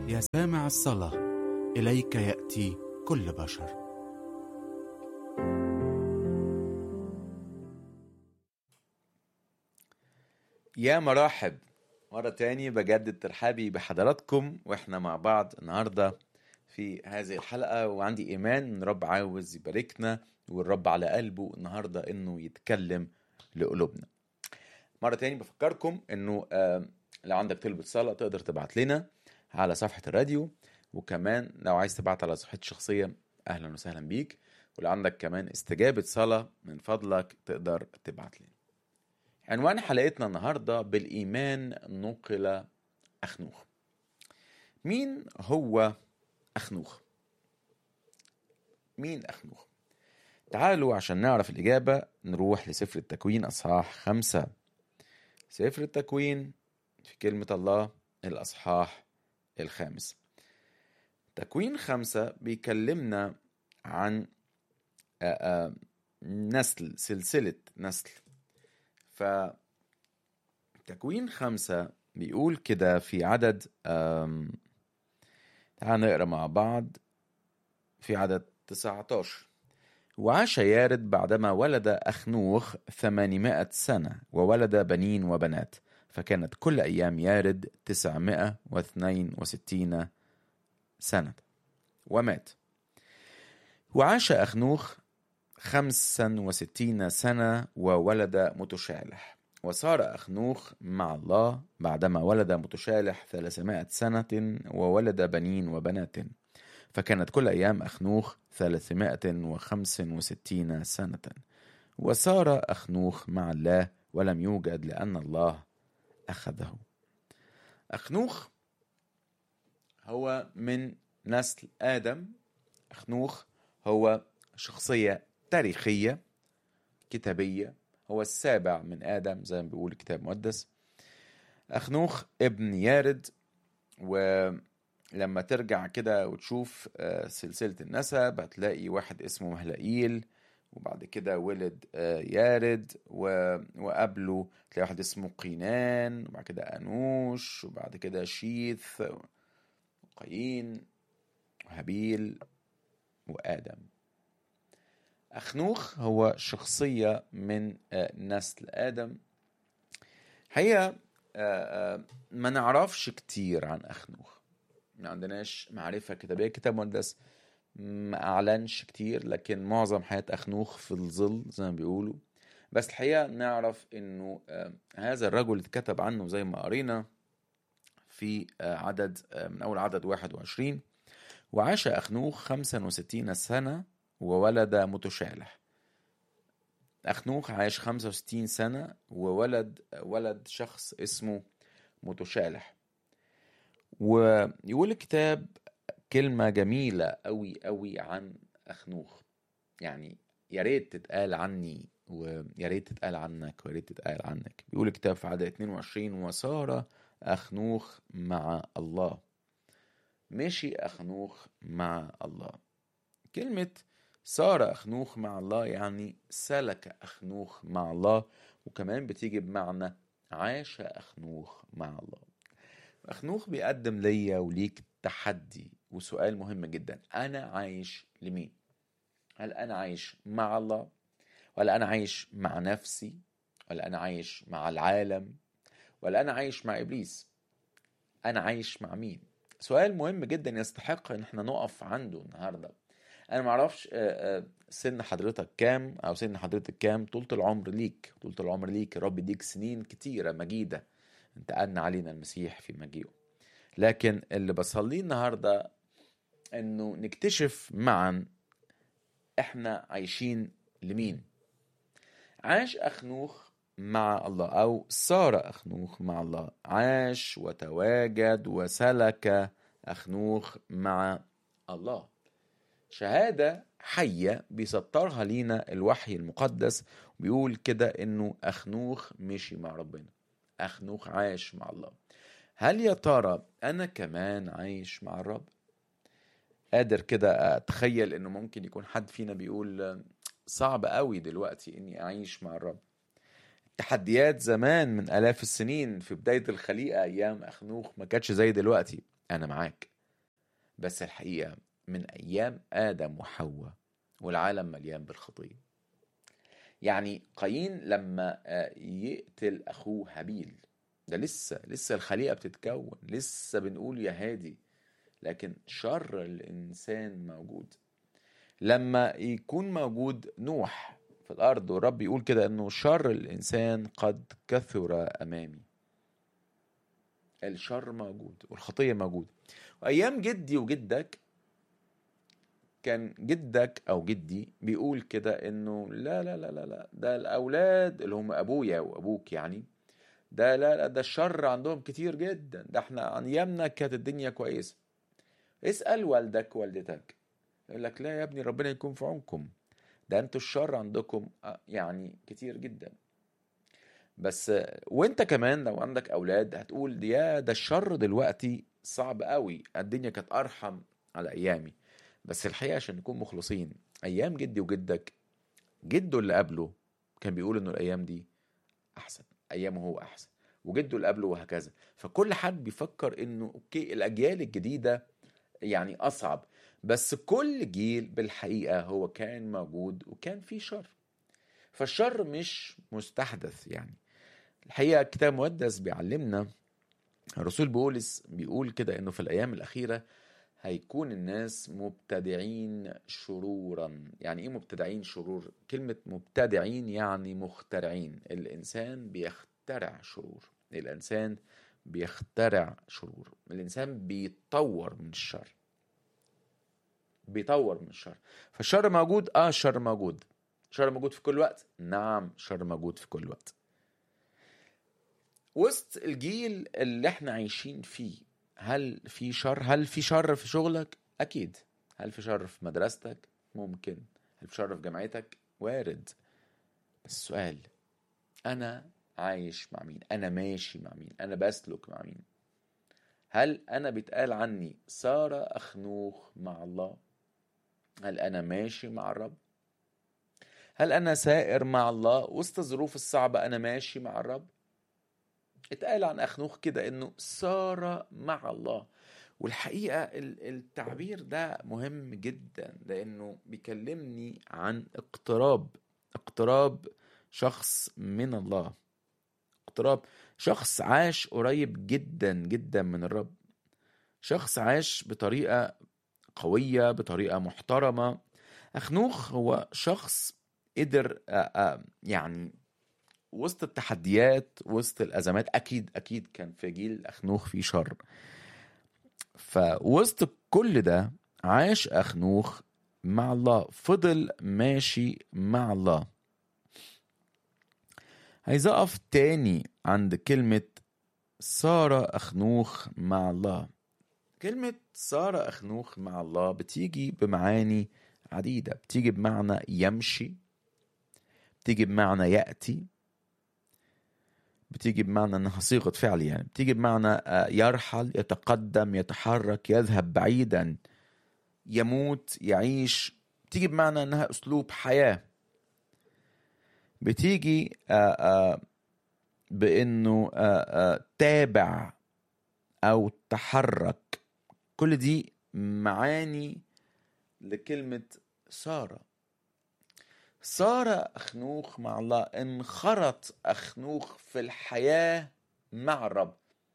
يا سامع الصلاة إليك يأتي كل بشر يا مرحب مرة تاني بجدد ترحابي بحضراتكم واحنا مع بعض النهاردة في هذه الحلقة وعندي إيمان إن الرب عاوز يباركنا والرب على قلبه النهاردة إنه يتكلم لقلوبنا مرة تاني بفكركم إنه آه، لو عندك طلبة صلاة تقدر تبعت لنا على صفحة الراديو وكمان لو عايز تبعت على صفحتي الشخصية أهلا وسهلا بيك ولو عندك كمان استجابة صلاة من فضلك تقدر تبعت لنا عنوان حلقتنا النهاردة بالإيمان نقل أخنوخ مين هو أخنوخ؟ مين أخنوخ؟ تعالوا عشان نعرف الإجابة نروح لسفر التكوين أصحاح خمسة سفر التكوين في كلمة الله الأصحاح الخامس تكوين خمسة بيكلمنا عن آه، آه، نسل سلسلة نسل ف تكوين خمسة بيقول كده في عدد آم، تعال نقرا مع بعض في عدد 19 وعاش يارد بعدما ولد أخنوخ ثمانمائة سنة وولد بنين وبنات فكانت كل أيام يارد تسعمائة واثنين وستين سنة ومات وعاش أخنوخ خمسا وستين سنة وولد متشالح وصار أخنوخ مع الله بعدما ولد متشالح ثلاثمائة سنة وولد بنين وبنات فكانت كل أيام أخنوخ ثلاثمائة وخمس وستين سنة وصار أخنوخ مع الله ولم يوجد لأن الله أخذه أخنوخ هو من نسل آدم أخنوخ هو شخصية تاريخية كتابية هو السابع من آدم زي ما بيقول الكتاب المقدس أخنوخ ابن يارد ولما ترجع كده وتشوف آه، سلسلة النسب هتلاقي واحد اسمه مهلئيل وبعد كده ولد آه، يارد و- وقبله تلاقي واحد اسمه قينان وبعد كده أنوش وبعد كده شيث وقايين وهابيل وآدم أخنوخ هو شخصية من آه، نسل آدم هي آه، آه، ما نعرفش كتير عن أخنوخ ما عندناش معرفة كتابية كتاب مقدس ما أعلنش كتير لكن معظم حياة أخنوخ في الظل زي ما بيقولوا بس الحقيقة نعرف إنه آه، هذا الرجل اتكتب عنه زي ما قرينا في آه، عدد آه، من أول عدد 21 وعاش أخنوخ 65 سنة وولد متشالح أخنوخ عاش 65 سنة وولد ولد شخص اسمه متشالح ويقول الكتاب كلمة جميلة أوي أوي عن أخنوخ يعني يا ريت تتقال عني ويا ريت تتقال عنك ويا ريت تتقال عنك بيقول الكتاب في عدد 22 وصار أخنوخ مع الله مشي أخنوخ مع الله كلمة صار أخنوخ مع الله يعني سلك أخنوخ مع الله وكمان بتيجي بمعنى عاش أخنوخ مع الله أخنوخ بيقدم ليا وليك تحدي وسؤال مهم جدا أنا عايش لمين؟ هل أنا عايش مع الله؟ ولا أنا عايش مع نفسي؟ ولا أنا عايش مع العالم؟ ولا أنا عايش مع إبليس؟ أنا عايش مع مين؟ سؤال مهم جدا يستحق إن احنا نقف عنده النهارده انا معرفش آه، آه، سن حضرتك كام او سن حضرتك كام طولة العمر ليك طولة العمر ليك يا رب يديك سنين كتيرة مجيدة انتقلنا علينا المسيح في مجيئه لكن اللي بصليه النهاردة انه نكتشف معا احنا عايشين لمين عاش اخنوخ مع الله او صار اخنوخ مع الله عاش وتواجد وسلك اخنوخ مع الله شهادة حية بيسطرها لينا الوحي المقدس وبيقول كده انه اخنوخ مشي مع ربنا اخنوخ عاش مع الله هل يا ترى انا كمان عايش مع الرب قادر كده اتخيل انه ممكن يكون حد فينا بيقول صعب قوي دلوقتي اني اعيش مع الرب تحديات زمان من آلاف السنين في بداية الخليقة أيام أخنوخ ما كانتش زي دلوقتي أنا معاك بس الحقيقة من أيام آدم وحواء والعالم مليان بالخطية يعني قايين لما آه، يقتل أخوه هابيل ده لسه لسه الخليقة بتتكون لسه بنقول يا هادي لكن شر الإنسان موجود لما يكون موجود نوح في الأرض والرب يقول كده إنه شر الإنسان قد كثر أمامي الشر موجود والخطية موجودة وأيام جدي وجدك كان جدك أو جدي بيقول كده إنه لا لا لا لا لا ده الأولاد اللي هم أبويا وأبوك يعني ده لا لا ده الشر عندهم كتير جدا ده احنا عن أيامنا كانت الدنيا كويسة اسأل والدك والدتك يقول لك لا يا ابني ربنا يكون في عونكم ده انتوا الشر عندكم آه، يعني كتير جدا بس آه، وانت كمان لو عندك اولاد هتقول يا ده الشر دلوقتي صعب قوي الدنيا كانت ارحم على ايامي بس الحقيقه عشان نكون مخلصين ايام جدي وجدك جده اللي قبله كان بيقول انه الايام دي احسن ايامه هو احسن وجده اللي قبله وهكذا فكل حد بيفكر انه اوكي الاجيال الجديده يعني اصعب بس كل جيل بالحقيقه هو كان موجود وكان فيه شر فالشر مش مستحدث يعني الحقيقه الكتاب المقدس بيعلمنا الرسول بولس بيقول كده انه في الايام الاخيره هيكون الناس مبتدعين شرورا يعني ايه مبتدعين شرور كلمه مبتدعين يعني مخترعين الانسان بيخترع شرور الانسان بيخترع شرور الانسان بيتطور من الشر بيطور من الشر فالشر موجود اه الشر موجود الشر موجود في كل وقت نعم الشر موجود في كل وقت وسط الجيل اللي احنا عايشين فيه هل في شر هل في شر في شغلك اكيد هل في شر في مدرستك ممكن هل في شر في جامعتك وارد بس السؤال انا عايش مع مين انا ماشي مع مين انا بسلك مع مين هل انا بيتقال عني سارة اخنوخ مع الله هل انا ماشي مع الرب هل انا سائر مع الله وسط الظروف الصعبة انا ماشي مع الرب اتقال عن اخنوخ كده انه سار مع الله والحقيقة ال- التعبير ده مهم جدا لانه بيكلمني عن اقتراب اقتراب شخص من الله اقتراب شخص عاش قريب جدا جدا من الرب شخص عاش بطريقة قوية بطريقة محترمة أخنوخ هو شخص قدر آه، آه، يعني وسط التحديات وسط الأزمات أكيد أكيد كان في جيل أخنوخ في شر فوسط كل ده عاش أخنوخ مع الله فضل ماشي مع الله عايز أقف تاني عند كلمة صار أخنوخ مع الله كلمة صار أخنوخ مع الله بتيجي بمعاني عديدة بتيجي بمعنى يمشي بتيجي بمعنى يأتي بتيجي بمعنى انها صيغه فعل يعني بتيجي بمعنى آه، يرحل يتقدم يتحرك يذهب بعيدا يموت يعيش بتيجي بمعنى انها اسلوب حياه بتيجي آه، آه، بانه آه، آه، تابع او تحرك كل دي معاني لكلمه ساره صار أخنوخ مع الله انخرط أخنوخ في الحياة مع الرب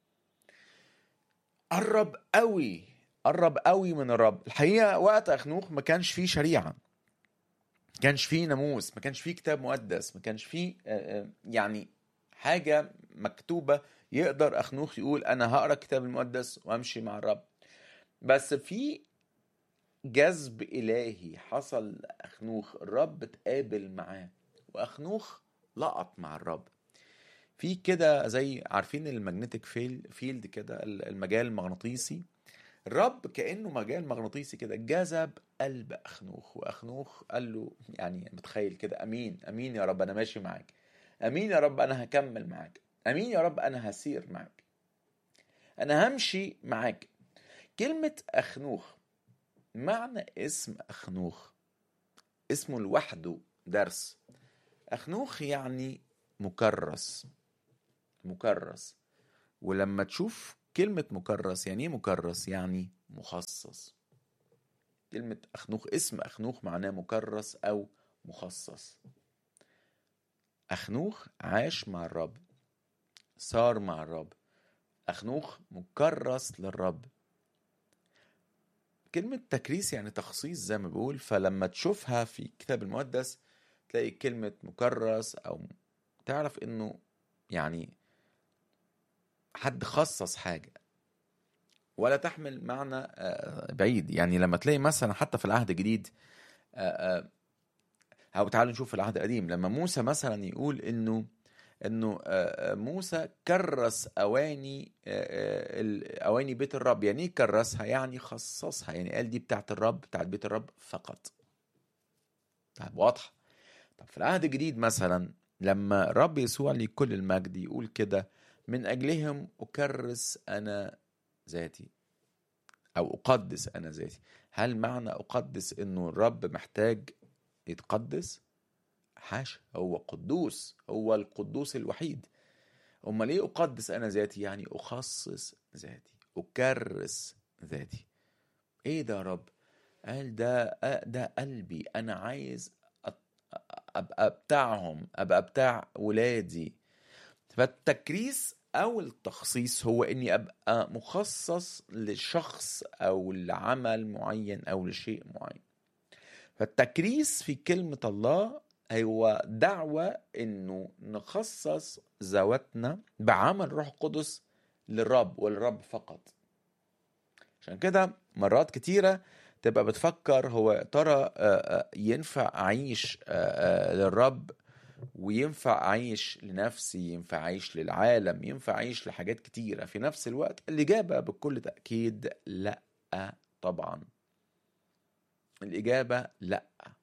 قرب قوي قرب قوي من الرب الحقيقة وقت أخنوخ ما كانش فيه شريعة ما كانش فيه ناموس ما كانش فيه كتاب مقدس ما كانش فيه آه، آه، يعني حاجة مكتوبة يقدر أخنوخ يقول أنا هقرأ الكتاب المقدس وأمشي مع الرب بس في جذب إلهي حصل لأخنوخ الرب اتقابل معاه وأخنوخ لقط مع الرب في كده زي عارفين المagnetic فيل فيلد كده المجال المغناطيسي الرب كأنه مجال مغناطيسي كده جذب قلب أخنوخ وأخنوخ قال له يعني متخيل كده أمين أمين يا رب أنا ماشي معاك أمين يا رب أنا هكمل معاك أمين يا رب أنا هسير معاك أنا همشي معاك كلمة أخنوخ معنى اسم أخنوخ اسمه لوحده درس أخنوخ يعني مكرس مكرس ولما تشوف كلمة مكرس يعني ايه مكرس يعني مخصص كلمة أخنوخ اسم أخنوخ معناه مكرس أو مخصص أخنوخ عاش مع الرب صار مع الرب أخنوخ مكرس للرب كلمة تكريس يعني تخصيص زي ما بقول فلما تشوفها في الكتاب المقدس تلاقي كلمة مكرس أو تعرف إنه يعني حد خصص حاجة ولا تحمل معنى آه، بعيد يعني لما تلاقي مثلا حتى في العهد الجديد آه، آه، أو تعالوا نشوف في العهد القديم لما موسى مثلا يقول إنه انه آه، آه، موسى كرس اواني آه، آه، ال- اواني بيت الرب يعني ايه كرسها يعني خصصها يعني قال دي بتاعت الرب بتاعت بيت الرب فقط طيب واضحه طب في العهد الجديد مثلا لما الرب يسوع لي كل المجد يقول كده من اجلهم اكرس انا ذاتي او اقدس انا ذاتي هل معنى اقدس انه الرب محتاج يتقدس حاشا هو قدوس هو القدوس الوحيد امال ليه اقدس انا ذاتي يعني اخصص ذاتي اكرس ذاتي ايه ده يا رب قال ده ده قلبي انا عايز أ- ابقى بتاعهم ابقى بتاع ولادي فالتكريس او التخصيص هو اني ابقى مخصص لشخص او لعمل معين او لشيء معين فالتكريس في كلمة الله هو دعوة انه نخصص ذواتنا بعمل روح القدس للرب وللرب فقط عشان كده مرات كتيرة تبقى بتفكر هو يا ترى آه، آه، ينفع أعيش آه، آه، للرب وينفع أعيش لنفسي ينفع أعيش للعالم ينفع أعيش لحاجات كتيرة في نفس الوقت الإجابة بكل تأكيد لأ طبعا الإجابة لأ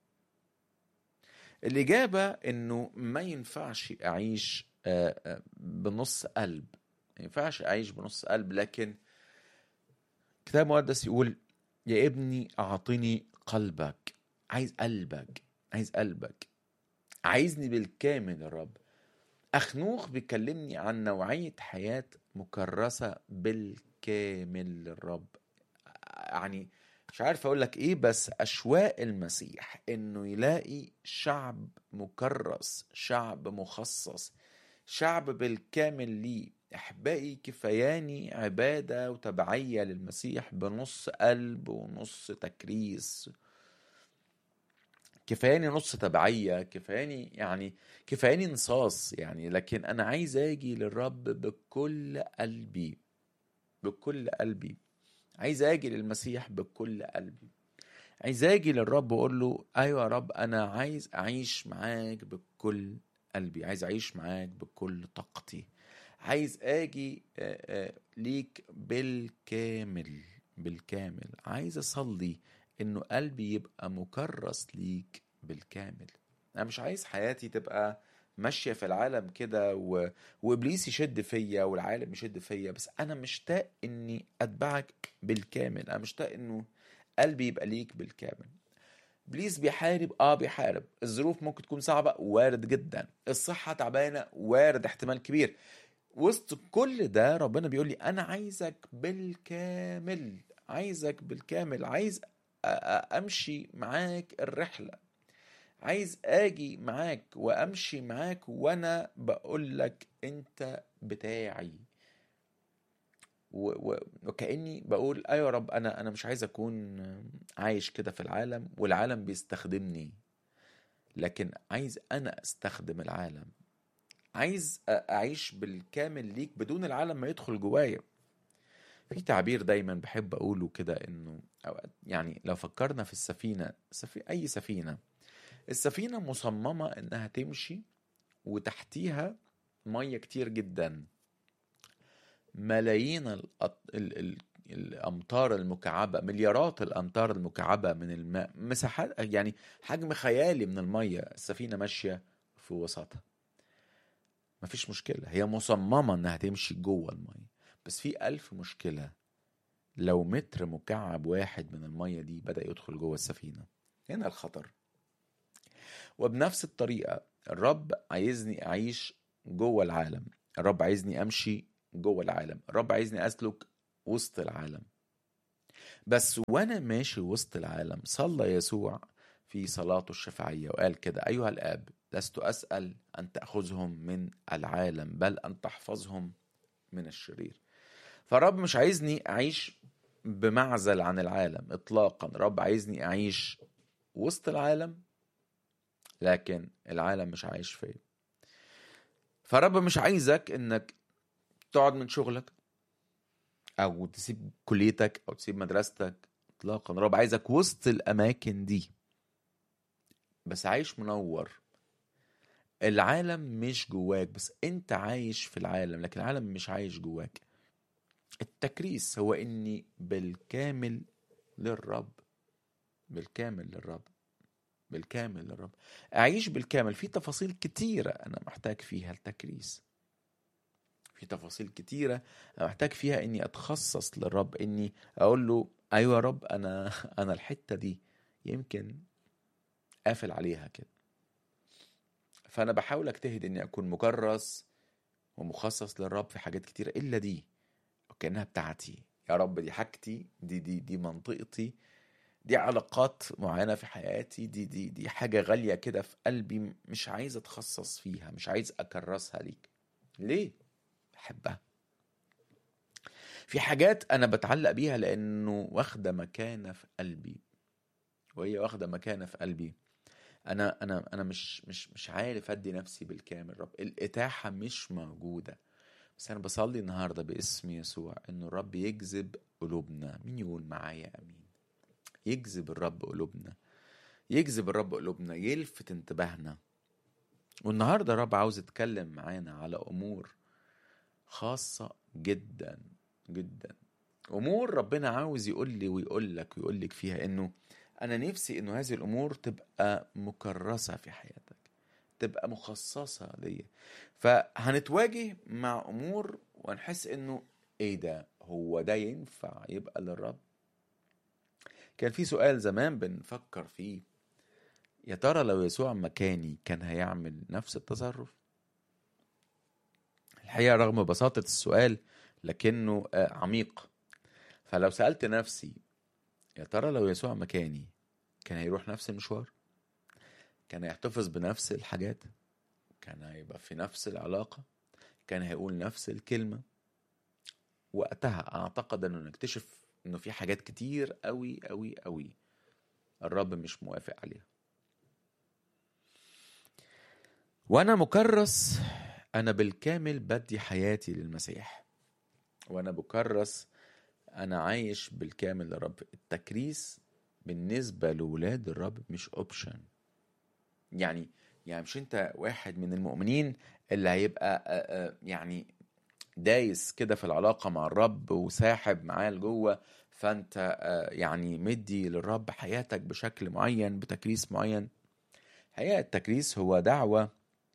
الإجابة إنه ما ينفعش أعيش آه، آه، بنص قلب ما ينفعش أعيش بنص قلب لكن الكتاب المقدس يقول يا ابني أعطني قلبك عايز قلبك عايز قلبك عايزني بالكامل يا رب أخنوخ بيكلمني عن نوعية حياة مكرسة بالكامل للرب يعني مش عارف اقول لك ايه بس اشواق المسيح انه يلاقي شعب مكرس شعب مخصص شعب بالكامل ليه احبائي كفاياني عباده وتبعيه للمسيح بنص قلب ونص تكريس كفاياني نص تبعيه كفاياني يعني كفاياني نصاص يعني لكن انا عايز اجي للرب بكل قلبي بكل قلبي عايز اجي للمسيح بكل قلبي عايز اجي للرب واقول له ايوه يا رب انا عايز اعيش معاك بكل قلبي عايز اعيش معاك بكل طاقتي عايز اجي آه، آه، ليك بالكامل بالكامل عايز اصلي انه قلبي يبقى مكرس ليك بالكامل انا مش عايز حياتي تبقى ماشيه في العالم كده و... وابليس يشد فيا والعالم يشد فيا بس انا مشتاق اني اتبعك بالكامل انا مشتاق انه قلبي يبقى ليك بالكامل ابليس بيحارب اه بيحارب الظروف ممكن تكون صعبه وارد جدا الصحه تعبانه وارد احتمال كبير وسط كل ده ربنا بيقول لي انا عايزك بالكامل عايزك بالكامل عايز أ- أ- امشي معاك الرحله عايز اجي معاك وامشي معاك وانا بقول لك انت بتاعي و- و- وكاني بقول ايوه يا رب انا انا مش عايز اكون عايش كده في العالم والعالم بيستخدمني لكن عايز انا استخدم العالم عايز أ- اعيش بالكامل ليك بدون العالم ما يدخل جوايا في تعبير دايما بحب اقوله كده انه أوقات يعني لو فكرنا في السفينه سفي اي سفينه السفينه مصممه انها تمشي وتحتيها ميه كتير جدا ملايين الأط... ال... ال... الامتار المكعبه مليارات الامتار المكعبه من الماء مساحات يعني حجم خيالي من الميه السفينه ماشيه في وسطها مفيش مشكله هي مصممه انها تمشي جوه الميه بس في ألف مشكله لو متر مكعب واحد من الميه دي بدا يدخل جوه السفينه هنا الخطر وبنفس الطريقه الرب عايزني اعيش جوه العالم الرب عايزني امشي جوه العالم الرب عايزني اسلك وسط العالم بس وانا ماشي وسط العالم صلى يسوع في صلاته الشفاعية وقال كده أيها الآب لست أسأل أن تأخذهم من العالم بل أن تحفظهم من الشرير فالرب مش عايزني أعيش بمعزل عن العالم إطلاقا الرب عايزني أعيش وسط العالم لكن العالم مش عايش فيا فالرب مش عايزك انك تقعد من شغلك او تسيب كليتك او تسيب مدرستك اطلاقا الرب عايزك وسط الاماكن دي بس عايش منور العالم مش جواك بس انت عايش في العالم لكن العالم مش عايش جواك التكريس هو اني بالكامل للرب بالكامل للرب بالكامل للرب اعيش بالكامل في تفاصيل كتيره انا محتاج فيها التكريس في تفاصيل كتيره انا محتاج فيها اني اتخصص للرب اني اقول له ايوه يا رب انا انا الحته دي يمكن قافل عليها كده فانا بحاول اجتهد اني اكون مكرس ومخصص للرب في حاجات كتيره الا دي كانها بتاعتي يا رب دي حاجتي دي دي دي منطقتي دي علاقات معينة في حياتي دي دي دي حاجة غالية كده في قلبي مش عايز اتخصص فيها مش عايز اكرسها ليك ليه؟ بحبها في حاجات انا بتعلق بيها لانه واخدة مكانة في قلبي وهي واخدة مكانة في قلبي انا انا انا مش مش مش عارف ادي نفسي بالكامل رب الاتاحة مش موجودة بس انا بصلي النهارده باسم يسوع انه الرب يجذب قلوبنا مين يقول معايا امين يجذب الرب قلوبنا يجذب الرب قلوبنا يلفت انتباهنا والنهارده الرب عاوز يتكلم معانا على امور خاصه جدا جدا امور ربنا عاوز يقول لي ويقول لك ويقول لك فيها انه انا نفسي انه هذه الامور تبقى مكرسه في حياتك تبقى مخصصه ليا فهنتواجه مع امور ونحس انه ايه ده هو ده ينفع يبقى للرب كان في سؤال زمان بنفكر فيه يا ترى لو يسوع مكاني كان هيعمل نفس التصرف الحقيقة رغم بساطة السؤال لكنه عميق فلو سألت نفسي يا ترى لو يسوع مكاني كان هيروح نفس المشوار كان هيحتفظ بنفس الحاجات كان هيبقى في نفس العلاقة كان هيقول نفس الكلمة وقتها أعتقد أنه نكتشف انه في حاجات كتير قوي قوي قوي الرب مش موافق عليها وانا مكرس انا بالكامل بدي حياتي للمسيح وانا بكرس انا عايش بالكامل للرب التكريس بالنسبة لولاد الرب مش اوبشن يعني يعني مش انت واحد من المؤمنين اللي هيبقى يعني دايس كده في العلاقة مع الرب وساحب معاه لجوه فانت يعني مدي للرب حياتك بشكل معين بتكريس معين الحقيقة التكريس هو دعوة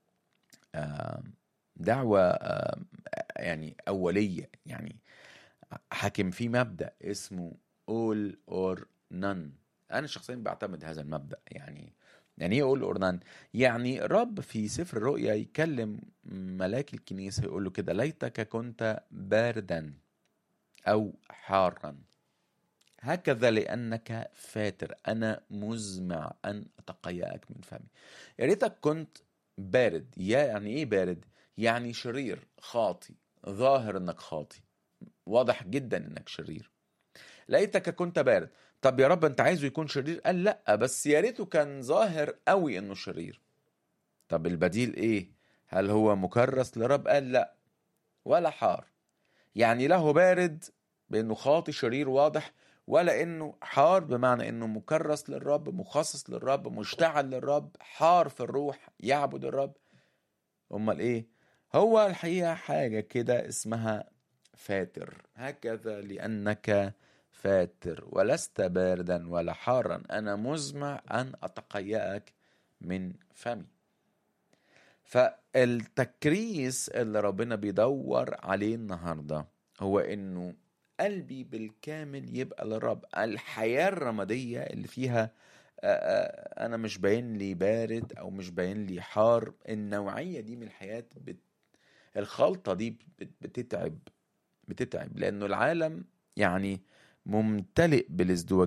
دعوة يعني أولية يعني حاكم في مبدأ اسمه all or none أنا شخصيا بعتمد هذا المبدأ يعني يعني ايه يقول اورنان يعني رب في سفر الرؤيا يكلم ملاك الكنيسه يقول له كده ليتك كنت باردا او حارا هكذا لانك فاتر انا مزمع ان اتقيأك من فمي يا ريتك كنت بارد يا يعني ايه بارد يعني شرير خاطي ظاهر انك خاطي واضح جدا انك شرير لقيتك كنت بارد طب يا رب انت عايزه يكون شرير قال لا بس يا ريته كان ظاهر قوي انه شرير طب البديل ايه هل هو مكرس لرب قال لا ولا حار يعني له بارد بانه خاطي شرير واضح ولا انه حار بمعنى انه مكرس للرب مخصص للرب مشتعل للرب حار في الروح يعبد الرب امال ايه هو الحقيقه حاجه كده اسمها فاتر هكذا لانك فاتر ولست باردا ولا حارا انا مزمع ان اتقيأك من فمي فالتكريس اللي ربنا بيدور عليه النهارده هو انه قلبي بالكامل يبقى للرب الحياة الرمادية اللي فيها انا مش باين لي بارد او مش باين لي حار النوعية دي من الحياة بت الخلطة دي بت- بتتعب بتتعب لأنه العالم يعني ممتلئ بالازدواجية